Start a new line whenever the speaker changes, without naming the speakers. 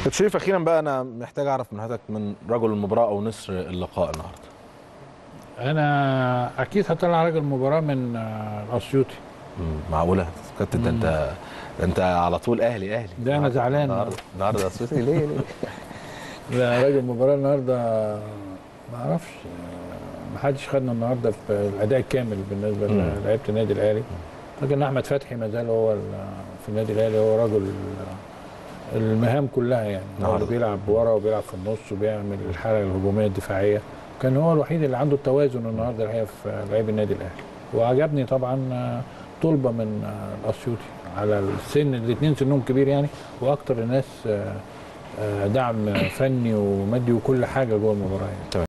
كابتن شريف اخيرا بقى انا محتاج اعرف من حضرتك من رجل المباراه او نصر اللقاء النهارده
انا اكيد هطلع راجل المباراه من آه، الاسيوطي
مم، معقوله كابتن ده انت ده انت على طول اهلي اهلي
ده أنا زعلان.
النهارده النهارده اسيوطي ليه ليه
لا راجل المباراه النهارده ما اعرفش ما حدش خدنا النهارده في الاداء الكامل بالنسبه
مم.
للعيبه النادي الاهلي لكن احمد فتحي ما زال هو ال- في النادي الاهلي هو رجل المهام كلها يعني هو
النهاردة.
اللي بيلعب ورا وبيلعب في النص وبيعمل الحاله الهجوميه الدفاعيه كان هو الوحيد اللي عنده التوازن النهارده الحقيقه في لعيب النادي الاهلي وعجبني طبعا آه، طلبه من آه، الاسيوطي على السن الاثنين سنهم كبير يعني واكتر الناس آه، آه، دعم فني ومادي وكل حاجه جوه المباراه يعني.